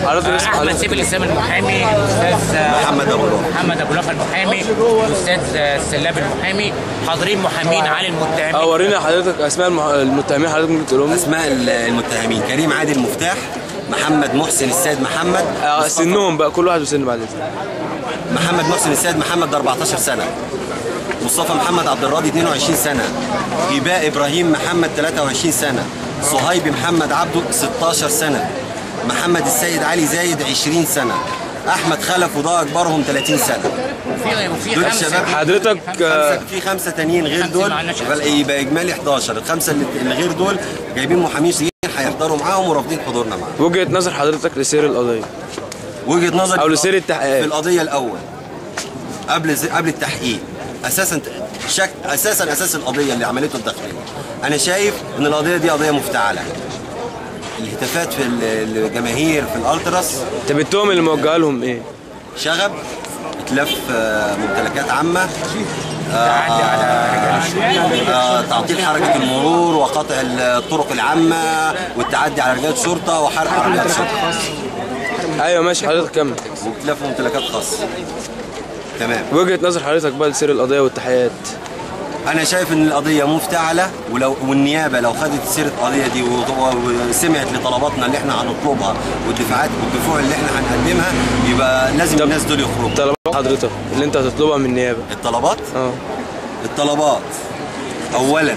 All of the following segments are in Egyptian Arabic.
حضرتك اسم احمد حضرتك سيف الاسلام المحامي استاذ محمد أبو لوح. محمد ابو لوح المحامي استاذ السلاب المحامي حاضرين محامين على اه المتهمين ورينا حضرتك اسماء المح- المتهمين حضرتك ممكن تقولهم لي؟ اسماء المتهمين كريم عادل مفتاح محمد محسن السيد محمد آه، مصطفى- سنهم بقى كل واحد وسن بعد اذنك محمد محسن السيد محمد ده 14 سنة مصطفى محمد عبد الراضي 22 سنة إيباء إبراهيم محمد 23 سنة صهيب محمد عبده 16 سنة محمد السيد علي زايد 20 سنة أحمد خلف وده أكبرهم 30 سنة وفي وفي دول خمسه الشباب. حضرتك آه، خمسة في خمسة تانيين غير خمسة دول ما عندناش يبقى- يبقى إجمالي 11 الخمسة اللي اللي غير دول جايبين محامين سيئين هيحضروا معاهم ورافضين حضورنا معاهم وجهه نظر حضرتك لسير القضيه وجهة نظري أو في لسير الق- التحقيقات. في القضية الأول قبل ز- قبل التحقيق أساسا شك أساسا أساس القضية اللي عملته الداخلية أنا شايف إن القضية دي قضية مفتعلة الهتافات في ال- الجماهير في الألتراس طب التهم اللي موجهه لهم ايه؟ شغب اتلاف آه، ممتلكات عامة تعدي على رجال الشرطه آه، تعطيل حركة المرور وقطع الطرق العامة والتعدي على رجال شرطة وحرق عربيات شرطة ايوه ماشي حضرتك كمل واتلاف ممتلكات خاصة تمام وجهه نظر حضرتك بقى لسير القضيه والتحقيقات انا شايف ان القضيه مفتعله ولو والنيابه لو خدت سيره القضيه دي و- وسمعت لطلباتنا اللي احنا هنطلبها والدفاعات والدفوع اللي احنا هنقدمها يبقى لازم طب- الناس دول يخرجوا طلبات حضرتك اللي انت هتطلبها من النيابه الطلبات اه الطلبات اولا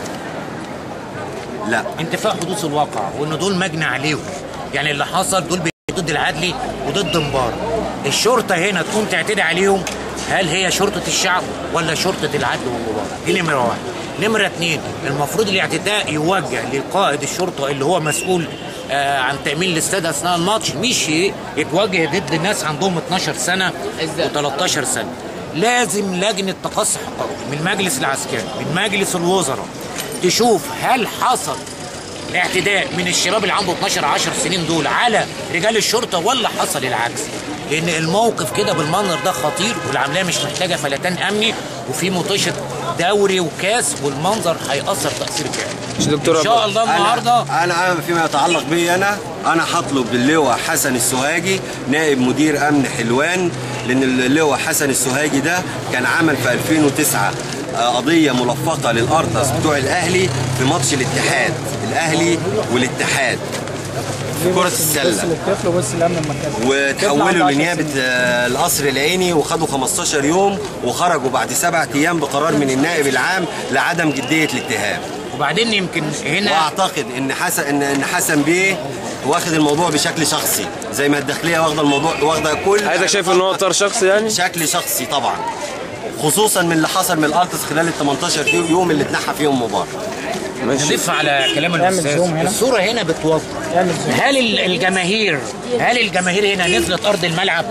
لا انتفاء حدوث الواقع وان دول مجني عليهم يعني اللي حصل دول ضد العدلي وضد مبارك الشرطه هنا تقوم تعتدي عليهم هل هي شرطه الشعب ولا شرطه العدل والمبارك دي نمره واحد نمره اتنين المفروض الاعتداء يوجه لقائد الشرطه اللي هو مسؤول آه عن تامين الاستاد اثناء الماتش مش يتوجه ضد الناس عندهم 12 سنه و13 سنه لازم لجنه تقصي حقائق من المجلس العسكري من مجلس الوزراء تشوف هل حصل الاعتداء من الشباب اللي عنده 12 10 سنين دول على رجال الشرطه ولا حصل العكس لان الموقف كده بالمنظر ده خطير والعمليه مش محتاجه فلتان امني وفي مطشه دوري وكاس والمنظر هيأثر تأثير كامل دكتور ان شاء الله النهارده انا انا أنا فيما يتعلق بي انا انا هطلب باللواء حسن السوهاجي نائب مدير امن حلوان لان اللواء حسن السوهاجي ده كان عمل في 2009 آه، قضيه ملفقه للارتس بتوع الاهلي في ماتش الاتحاد الاهلي والاتحاد في كره السله الطفل وبص الامن المركزي وتحولوا لنيابه آه، القصر العيني وخدوا 15 يوم وخرجوا بعد سبعة ايام بقرار من النائب العام لعدم جديه الاتهام وبعدين يمكن هنا واعتقد ان حسن ان ان حسن بيه واخد الموضوع بشكل شخصي زي ما الداخليه واخده الموضوع واخده كل حضرتك شايف ان هو طار شخصي يعني؟ شكل شخصي طبعا خصوصا من اللي حصل من الارتس خلال ال 18 يوم اللي اتنحى فيهم مبارك ماشي نضيف على كلام اعمل الاستاذ زوم هنا. الصوره هنا بتوضح اعمل زوم. هل ال- الجماهير هل الجماهير هنا نزلت ارض الملعب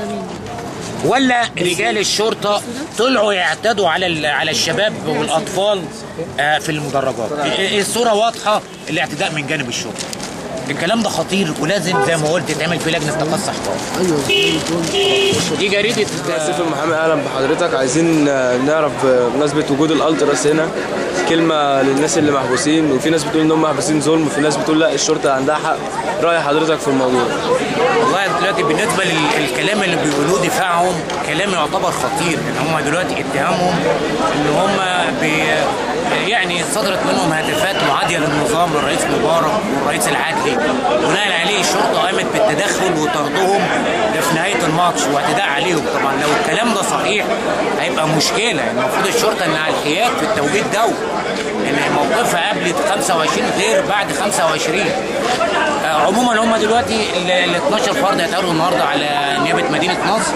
ولا رجال الشرطه طلعوا يعتدوا على ال- على الشباب والاطفال آه، في المدرجات ال- الصوره واضحه الاعتداء من جانب الشرطه الكلام ده خطير ولازم زي ما قلت تعمل في لجنه تقصي حقائق دي جريده سيف المحامي اهلا بحضرتك عايزين آه، نعرف آه، بمناسبه وجود الالتراس هنا كلمه للناس اللي محبوسين وفي ناس بتقول ان هم محبوسين ظلم وفي ناس بتقول لا الشرطه عندها حق راي حضرتك في الموضوع والله دلوقتي بالنسبه للكلام اللي بيقولوه دفاعهم كلام يعتبر خطير ان هم دلوقتي اتهامهم ان هم بي يعني صدرت منهم هتافات معاديه للنظام للرئيس مبارك والرئيس العدلي بناء عليه الشرطه قامت بالتدخل وطردهم في نهايه الماتش واعتداء عليهم طبعا لو الكلام ده صحيح هيبقى مشكله المفروض الشرطه انها على الحياد في التوقيت ده ان موقفها قبل 25 غير بعد 25 آه، عموما هم دلوقتي ال 12 فرد هيتقابلوا النهارده على نيابه مدينه نصر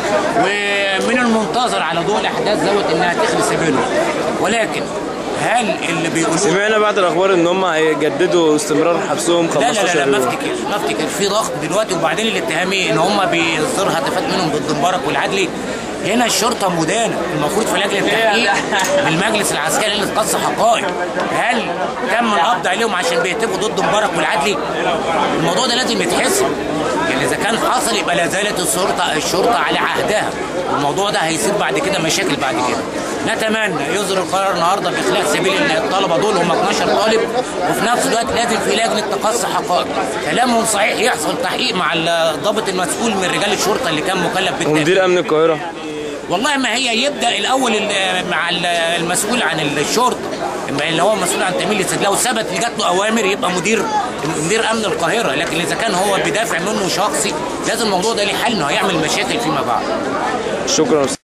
ومن المنتظر على ضوء الاحداث دوت انها تخلي سبيلهم ولكن هل اللي بيقولوه سمعنا بعد الاخبار ان هم هيجددوا استمرار حبسهم لا لا 15 لا, لا ما يوم افتكرش ما افتكرش في ضغط دلوقتي وبعدين الاتهام ايه ان هم بيصدروا هتافات منهم ضد مبارك والعدلي هنا الشرطه مدانه المفروض في لجنه التحقيق من المجلس العسكري اللي تقص حقائق هل تم القبض عليهم عشان بيهتفوا ضد مبارك والعدلي الموضوع ده لازم يتحسب يعني اذا كان حصل يبقى لا زالت الشرطه الشرطه على عهدها والموضوع ده هيصير بعد كده مشاكل بعد كده نتمنى يصدر القرار النهارده باخلاء سبيل ان الطلبه دول هم 12 طالب وفي نفس الوقت لازم في لجنه تقصي حقائق كلامهم صحيح يحصل تحقيق مع الضابط المسؤول من رجال الشرطه اللي كان مكلف بالتأمين ومدير امن القاهره والله ما هي يبدا الاول ال- مع ال- المسؤول عن الشرطه اما اللي هو مسؤول عن تامين الاستاد لو ثبت جات له اوامر يبقى مدير مدير امن القاهره لكن اذا كان هو بيدافع منه شخصي لازم الموضوع ده ليه حل انه هيعمل مشاكل فيما بعد شكرا